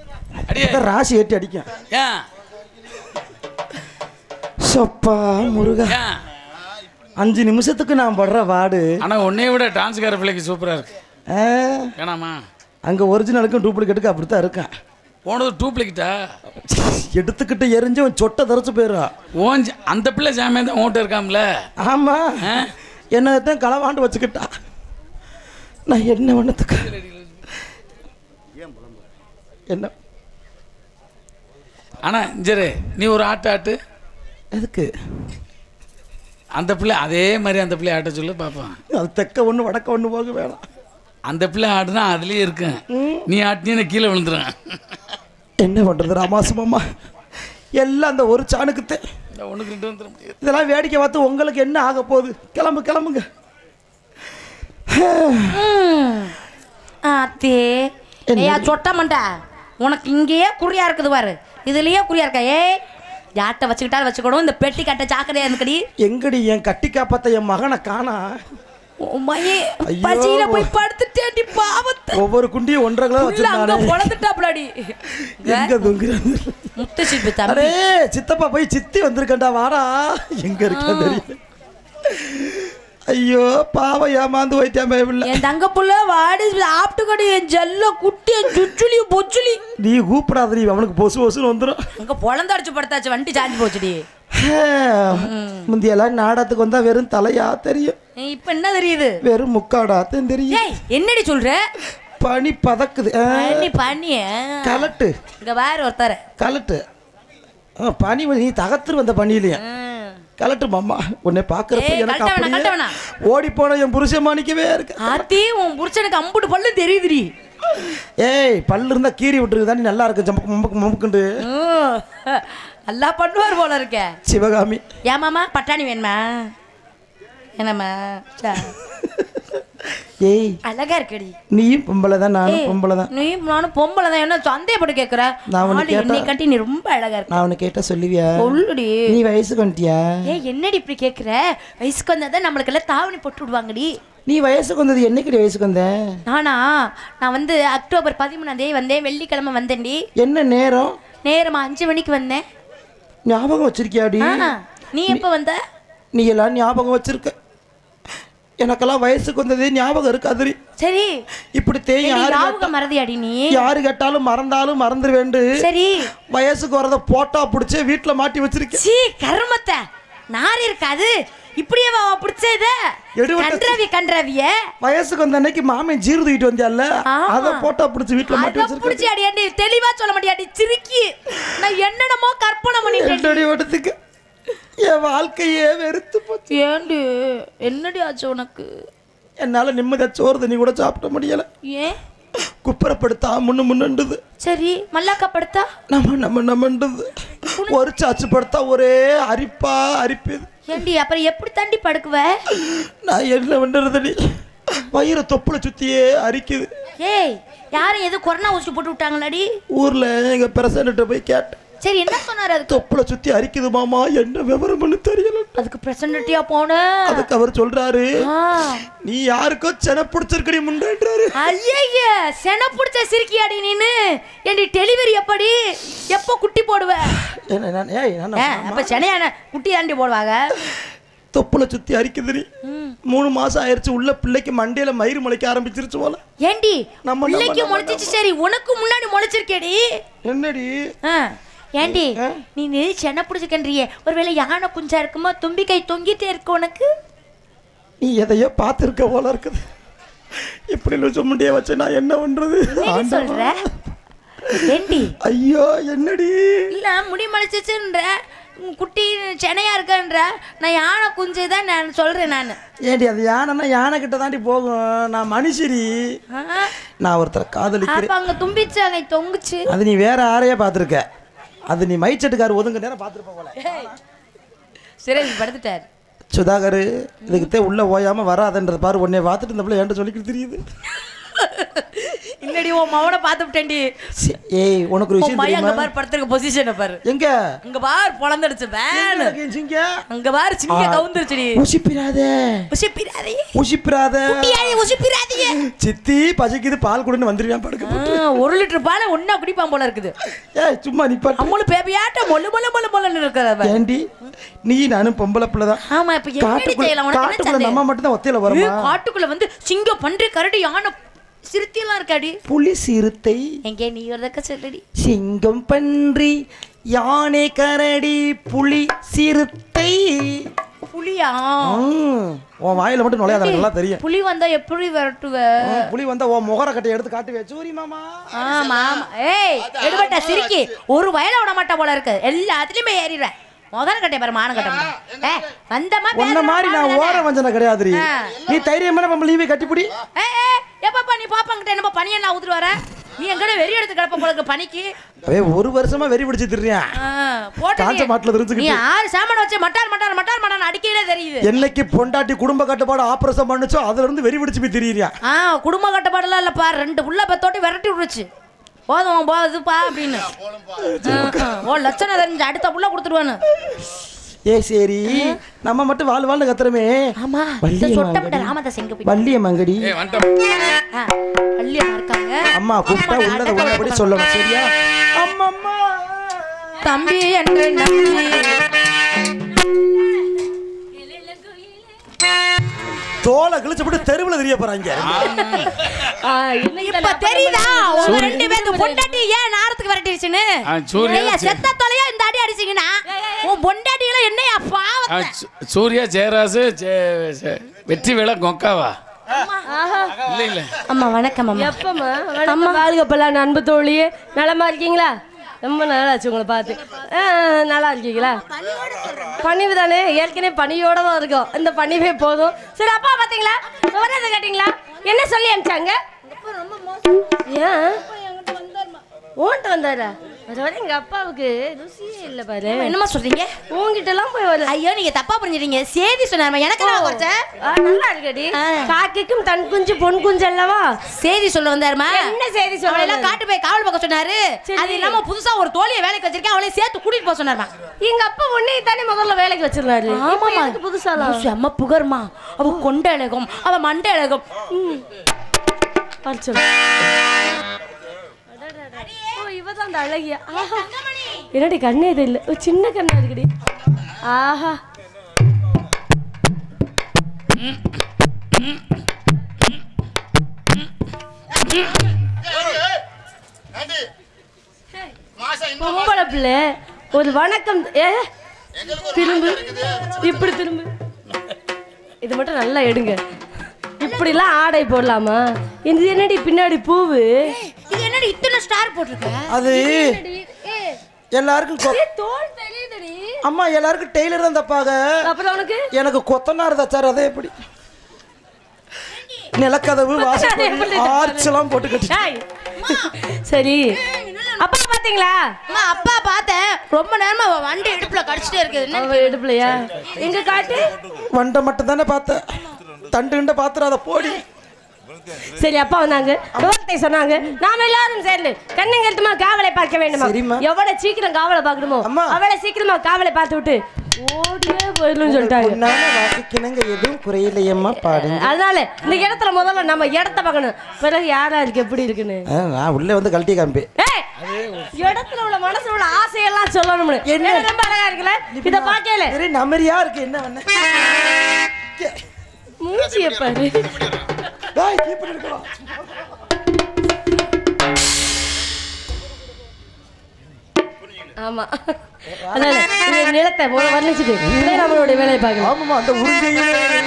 அடியே அதான் ராசி ஏற்றி அடிக்கும் ஏன் சொப்பா முருகா ஏன் அஞ்சு நிமிஷத்துக்கு நான் படுற வாடு ஆனா உன்னைய விட டான்ஸ்கார பிள்ளைக்கு சூப்பரா இருக்கு ஆ, வேணாமா அங்க ஒரிஜினலுக்கும் டூப்ளிகேட்டுக்கும் அப்படித்தான் இருக்கேன் போனது டூப்ளிகிட்டா எடுத்துக்கிட்டு எரிஞ்சு அவன் சொட்டை தரைச்சு போயிடும் ஓன் ஜ- அந்த பிள்ளை ஜாமியா தான் ஓட்ட இருக்காம்ல ஆமா ஆ? என்னதான் களவாண்டு வச்சுக்கிட்டா நான் என்ன பண்ணத்துக்கு என்ன ஆனா சரி நீ ஒரு ஆட்டு ஆட்டு எதுக்கு அந்த பிள்ளை அதே மாதிரி அந்த பிள்ளை ஆட்ட சொல்லு பார்ப்போம் அது தெக்க ஒன்று வடக்க ஒன்று போக வேணாம் அந்த பிள்ளை ஆடுனா அதுலயே இருக்கும் நீ ஆட்டினீன்னா கீழே விழுந்துரும் என்ன பண்றது ராமாசுமாமா எல்லாம் அந்த ஒரு சாணுக்குத்தே இந்த ஒண்ணுக்கு ரெண்டு வந்துட முடியாது இதெல்லாம் வேடிக்கை பார்த்து உங்களுக்கு என்ன ஆக போகுது கிளம்பு கிளம்புங்க அத்தே ஏயா சொட்ட மண்டா உனக்கு இங்கேயே குறியா இருக்குது பாரு இதுலயே குறியா இருக்கா ஏய் யார்கிட்ட வச்சுக்கிட்டாலும் வச்சுக்கணும் இந்த பெட்டி கட்ட சாக்கடையா இருக்கடி எங்கடி என் கட்டி காப்பாத்த என் மகனை காணா உம்மையே ஐயோ. பசியில போய் படுத்துட்டேன்டி பாவத்தை ஒவ்வொரு குண்டியும் ஒன்றரை கிலோ உள்ள அங்க வச்சிருந்தானே பொழந்துட்டாப்லடி எங்க தூங்குறாங்க முத்து சிற்பி தம்பி அடே சித்தப்பா போய் சித்தி வந்திருக்கேன்டா வாடா எங்க இருக்கா தெரியும் ஐயோ பாவம் ஏமாந்து போயிட்டேன் பயமில்ல என் தங்க புள்ள வாடி சாப்பிட்டுக்கடி என் ஜல்ல குட்டி என் சுச்சுலி பொச்சுலி நீ கூப்பிடாத நீ அவனுக்கு பொசு பொசுன்னு வந்துடும் அங்க பொழந்து அடிச்சு படுத்தாச்சு வண்டி சாஞ்சி போச்சுடி முந்தியெல்லாம் நாடகத்துக்கு வந்தா வெறும் தலையா தெரியும் ஏய், இப்ப என்ன தெரியுது வெறும் முக்காடாத்தான் தெரியும் ஏய் என்னடி சொல்ற பனி பதக்குது ஆ, பண்ணி பண்ணிய கலட்டு இங்க வேற ஒருத்தர கலட்டு ஆ, பனி வந்து நீ தகத்துரு வந்த பனியிலையா கலட்டு மாமா உன்னை பாக்குறப்ப ஏய், எனக்கு கழட்ட வேணாம், கழட்ட அப்படியே வேணாம். ஓடி போன என் புருஷன் மாணிக்கவே இருக்கு ஆத்தி உன் புருஷனுக்கு அம்புட்டு பல்லு தெரியுதுடி ஏய் பல்லு இருந்தா கீறி விட்டுருக்கு தாண்டி நல்லா இருக்கு ஜம்பக்கு மம்பக்கு மம்பக்குண்டு ம். நல்லா பண்ணுவார் போல இருக்க சிவகாமி ஏன் மாமா பட்டாணி வேணுமா என்னம்மா சா. ஏய் அழகா இருக்கடி நீயும் பொம்பளை தான் நானும் ஏய், பொம்பளை தான் நீ நானும் பொம்பளை தான் என்ன சந்தேகப்பட்டு கேக்குற நான் உன்னை ஆளு என்னை கேட்டா- கட்டி நீ ரொம்ப அழகா இருக்க நான் உன்னை கேட்டா சொல்லுவியா சொல்லுடி நீ வயசுக்கு வந்துட்டியா ஏய் என்னடி இப்படி கேக்குற வயசுக்கு வந்தாதான் நம்மளுக்கு எல்லாம் தாவணி போட்டு விடுவாங்கடி நீ வயசுக்கு வந்தது என்னைக்கு வயசுக்கு வந்தேன் நானா நான் வந்து அக்டோபர் பதிமூணாம் தேதி வந்தேன் வெள்ளிக்கிழமை வந்தேன்டி என்ன நேரம் நேரமா அஞ்சு மணிக்கு வந்தேன் ஞாபகம் வச்சிருக்கியாடி ஆ, நீ எப்ப வந்த நீ எல்லாம் ஞாபகம் வச்சிருக்க எனக்கெல்லாம் வயசுக்கு வந்ததே ஞாபகம் இருக்காதுரி சரி இப்படி தேய் ஏண்டி, யாரு ஞாபகம் மறதியாடி நீ யாரு கேட்டாலும் மறந்தாலும் மறந்துடுவேண்டு சரி வயசுக்கு வரத போட்டா பிடிச்சி வீட்டுல மாட்டி வச்சிருக்கேன் சீ கருமத்தை நார் இருக்காது இப்படியே வா பிடிச்ச இத எடுவட்ட- கன்றாவி கன்றாவிய வயசுக்கு வந்த அன்னைக்கு மாமன் ஜீரு தூக்கிட்டு வந்தியால ஆமா. அத போட்டா பிடிச்சி வீட்டுல மாட்டி அத வச்சிருக்கேன் புடிச்சி அடியாண்டி தெளிவா சொல்ல மாட்டியாடி சிரிக்கி நான் என்னென்னமோ கற்பனை பண்ணிட்டேன் என்னடி ஓட்டத்துக்கு என் வாழ்க்கையே வெறுத்து போச்சு ஏண்டி என்னடி ஆச்சு உனக்கு என்னால நிம்மதியா சோறு தண்ணி கூட சாப்பிட முடியல ஏன் குப்புறப்படுத்தா முன்னு முன்னுண்டுது சரி மல்லாக்கா படுத்தா நம்ம நம்ம நம்மன்றது ஒரு சாச்சு படுத்தா ஒரே அரிப்பா அரிப்புது ஏண்டி அப்புறம் எப்படி தாண்டி படுக்குவ நான் என்ன பண்ணுறதுடி வயிறு தொப்புல சுத்தியே அரிக்குது ஏய் யாரும் எதுவும் கொரோனா ஊசி போட்டு விட்டாங்களாடி ஊர்ல எங்க பிரசன்ட்ட போய் கேட்டேன் சரி என்ன சொன்னாரு அதுக்கு தொப்புல சுத்தி அரிக்குது மாமா என்ன விவரம்னு தெரியல அதுக்கு பிரசன்டியா போன அதுக்கு அவர் சொல்றாரு ஆ. நீ யாருக்கோ சென பிடிச்சிருக்கடி முண்டன்றாரு ஐயய்ய சென புடிச்ச சிரிக்கியாடி நீனு ஏண்டி டெலிவரி எப்படி எப்போ குட்டி போடுவ என்ன நான் ஏய் நான் ஆ, அப்ப செனையான குட்டி தாண்டி போடுவாங்க தொப்புல சுத்தி அரிக்குதுடி மூணு மாசம் ஆயிருச்சு உள்ள பிள்ளைக்கு மண்டையில மயிறு முளைக்க ஆரம்பிச்சிருச்சு போல ஏண்டி நம்ம- பிள்ளைக்கு நம்ம- முளைச்சிச்சு சரி உனக்கு முன்னாடி முளைச்சிருக்கேடி என்னடி ஆ, ஏண்டி நீ நீ சென்ன பிடிச்சிக்கன்றியே ஒருவேளை யானை குஞ்சா இருக்குமா தும்பி கை தொங்கிட்டே இருக்கு உனக்கு நீ எதையோ பார்த்துருக்க போல இருக்குது இப்படி லூச முடிய வச்சு நான் என்ன பண்றது என்ன ஆண்டவா. சொல்ற ஏண்டி ஐயோ என்னடி இல்ல முடி முளைச்சிச்சுன்ற உன் குட்டி சென்னையா இருக்கன்ற நான் யானை குஞ்சு தான் நான் சொல்றேன் நான் ஏண்டி அது யானைன்னா யானை கிட்ட தாண்டி போகும் நான் மனுஷரி நான் ஒருத்தரை காதலிக்கிறேன் அப்ப அங்க தும்பிச்சு அங்க தொங்குச்சு அது நீ வேற யாரையே பார்த்துருக்க அது நீ மைச்சட்டுக்கார் ஒதுங்க நேரம் பார்த்துருப்ப போல சரி படுத்துட்டார் சுதாகர் இதுக்குத்தே உள்ள ஓயாம வராதன்றது பாரு உன்னை பார்த்துட்டு இந்த பிள்ளை என்கிட்ட சொல்லிக்கிட்டு தெரியுது என்னடி உன் மவனை பார்த்து விட்டேன்டி சி- ஏய் உனக்கு ஒரு உன் விஷயம் பையன் அங்க தெரியுமா பாரு படுத்திருக்க பொசிஷனை பாரு எங்க அங்க பாரு பொழந்துடுச்சு வேணு சிங்க அங்க பாரு சிங்க கவுந்துருச்சுடி உசிப்பிராத உசிப்பிராதே உசிப்பிராத குட்டியாடி உசிப்பிராதீங்க சித்தி பசிக்குது பால் கொடுன்னு வந்துருவேன் படுக்க ஆ, ஒரு லிட்டர் பாலை ஒன்னா குடிப்பான் போல இருக்குது ஏய் சும்மா நிப்பாட்டு அம்மளு பேபியாட்ட மொல்லு மொல்லு மொல்லு மொல்லுன்னு இருக்கிறவ ஏண்டி நீ நானும் பொம்பளை பிள்ளை தான் ஆமா இப்ப என்னடி காட்டுக்குள்ள செய்யலாம் உனக்கு என்ன காட்டுக்குள்ள சந்தேகம்? நம்ம மட்டும் தான் ஒத்தையில ஏய், வருமா காட்டுக்குள்ள வந்து சிங்கம் பன்றி கரடி யானை சிறுத்தை எல்லாம் இருக்காடி புலி சிறுத்தை எங்கே நீ ஒரு தக்க சொல்லடி சிங்கம் பன்றி யானை கரடி புலி சிறுத்தை புலியா ம், உன் வாயில மட்டும் நுழையாத எனக்கு நல்லா தெரியும் புலி வந்தா எப்படி விரட்டுவ ம், புலி வந்தா உன் முகர கட்டை எடுத்து காட்டுவே சூரி மாமா ஆமா ஆமா ஏய் எடுபட்ட சிரிக்கி ஒரு வயல விட மாட்டா போல இருக்கு எல்லாத்துலயுமே ஏறிடுவேன் முதல் கட்டை பாரு மானம் கட்ட ஏ வந்தமா உன்ன மாதிரி நான் ஓர வஞ்சனை கிடையாதுரி ஆ. நீ தைரியமான நம்ம லீவை கட்டிப்பிடி ஏய் ஏய் எப்பப்பா நீ பாப்பாங்கிட்ட என்னப்பா பனியை நான் ஊத்துட்டு வர நீ எங்கட வெறி எடுத்து கிடப்ப போல இருக்கு பனிக்கு ஏய் ஒரு வருஷமா வெறி பிடிச்சு திரியான் ஆ, போட்டு காஞ்ச நீ- மாட்டுல நீ தெரிஞ்சுக்கிட்டு ஆறு சாமான வச்சு மட்டார் மட்டார் மட்டார் மட்டார் அடிக்கையிலே தெரியுது என்னைக்கு பொண்டாட்டி குடும்ப கட்டுப்பாடு ஆபரேஷன் பண்ணுச்சோ அதுல இருந்து வெறி பிடிச்சு போய் திரியா ஆ குடும்ப கட்டுப்பாடுலாம் இல்லப்பா ரெண்டு புள்ள பத்தோட்டி விரட்டி விடுச்சு போதும் போதுப்பா அப்படின்னு ஆ, ஆ. ஓ லட்சணம் தெரிஞ்சு அடுத்த புள்ள கொடுத்துருவானு ஏ சரி நம்ம மட்டும் வாழ் வாழ்னு கத்துறமே ஆமா வள்ளியம்மா இந்த சொட்டப்பட்ட அங்கடி. ராமதாஸ் எங்க போய் வள்ளிய மங்கடி ஏய் வந்துட்டோம் ஆ, வள்ளியம்மா இருக்காங்க அம்மா கூப்பிட்டா அம்மா, உள்ளத அடக்க உள்ளபடி வைக்க சொல்லணும் சரியா அம்மா அம்மா தம்பி என்று நம்பி தோலை கிழிச்சு போட்டு தெருவுல தெரிய போறாங்க இப்ப தெரியுதா உங்க ரெண்டு பேருக்கு பொண்டாட்டி ஏன் நேரத்துக்கு விரட்டிடுச்சுன்னு ஆ, சூர்யா ஏய்யா, சே- செத்த தொலையா இந்த அடி அடிச்சீங்கன்னா உன் பொண்டாட்டிகளை என்னையா ஆ, பாவத்தை சூ- சூர்யா ஜெயராசு ஜெ- ஜெ- வெற்றி வேலை கொக்காவா இல்ல இல்ல அம்மா வணக்கம் அம்மா எப்பம்மா வணக்கம் வாழ்க பல்லாண்டு அன்பு தோழியே நலமா இருக்கீங்களா ரொம்ப நல்லா ஆச்சு உங்களை பார்த்து ஆ, நல்லா இருக்கீங்களா பணிவு தானே ஏற்கனவே பணியோட தான் இருக்கோம் இந்த பணிவே போதும் சரி அப்பா பார்த்தீங்களா விவரத்தை கேட்டீங்களா என்ன சொல்லி அனுப்பிச்சாங்க ஏன் ஓன்ட்டு வந்தாரா அதாவது எங்க அப்பாவுக்கு ருசியே இல்லை பாரு என்னம்மா சொல்றீங்க உங்ககிட்ட எல்லாம் போய் வரல ஐயோ நீங்க தப்பா புரிஞ்சிட்டீங்க சேதி சொன்னாருமா எனக்கு என்ன குறைச்ச ஆ, நல்லா இருக்கடி ஆ. காக்கைக்கும் தன் குஞ்சு பொன் குஞ்சு அல்லவா சேதி சொல்ல வந்தாருமா என்ன செய்தி சொல்ல அவளை எல்லாம் காட்டு போய் காவல் பார்க்க சொன்னாரு சரி. அது இல்லாம புதுசா ஒரு தோழியை வேலைக்கு வச்சிருக்கேன் அவளை சேர்த்து கூட்டிட்டு போக சொன்னாருமா எங்க அப்பா உன்னை தானே முதல்ல வேலைக்கு வச்சிருந்தாரு இப்ப ஆமாமா எதுக்கு புதுசாலாம் செம்ம புகர்மா அவ கொண்ட அழகம் அவ மண்ட அழகம் வர சொல்லு. ஓ இவதான் அந்த அழகியா ஆஹா என்னடி கண்ணே இது இல்ல ஓ, சின்ன கண்ணா இருக்குடி ஆஹா பொம்பளை பிள்ளை ஒரு வணக்கம் ஏ திரும்பு இப்படி திரும்பு இது மட்டும் நல்லா எடுங்க இப்படிலாம் ஆடை போடலாமா இது என்னடி பின்னாடி பூவு இது என்னடி இத்தனை ஸ்டார் போட்டிருக்க அது எல்லாருக்கும் கொ- தோல் தெரியுதுடி அம்மா எல்லாருக்கும் டெய்லர் தான் தப்பாக அப்புறம் உனக்கு எனக்கு கொத்தனார் தச்சார் அதே எப்படி நிலக்கதவு வாசல் ஆர்ச் எல்லாம் போட்டு கட்டி ஏய். சரி அப்பா பாத்தீங்களா அம்மா அப்பா பார்த்தேன் ரொம்ப நேரமா அவ வண்டி இடுப்புல கடிச்சிட்டே இருக்கு என்ன அவ எடுப்புலையா எங்க காட்டு வண்டை மட்டும் தானே பார்த்தேன் தண்டு கிண்ட பாத்துறாத போடி சரி அப்பா வந்தாங்க விவரத்தை சொன்னாங்க நாம எல்லாரும் சேர்ந்து கண்ணுங்கருத்துமா காவலை பார்க்க வேண்டுமா சரிம்மா. எவ்வளவு சீக்கிரம் காவலை பார்க்கணுமோ அம்மா. அவளை சீக்கிரமா காவலை பார்த்து விட்டு ஓடியே போயிடணும்னு சொல்லிட்டாங்க பொண்ணான வாசிக்கணுங்க எதுவும் குறையிலையம்மா பாடுங்க அதனால இந்த இடத்துல முதல்ல நம்ம இடத்த பார்க்கணும் பிறகு யாரா இருக்கு எப்படி இருக்குன்னு ஆ, நான் உள்ளே வந்து கழட்டி காம்பி ஏய், இடத்துல உள்ள மனசுல உள்ள ஆசையெல்லாம் சொல்லணும்னு என்ன? என்ன ரொம்ப அழகா இருக்குல்ல இத பாக்கல சரி நமரியா இருக்கு என்ன பண்ண மூஞ்சிய பாரு டேய், இப்படி இருக்கலாம் ஆமா அதனால இந்த நிலத்தை முதல்ல வர்ணிச்சுட்டு நம்மளுடைய வேலையை பார்க்கலாம் ஆமாமா அந்த உருண்டையிலே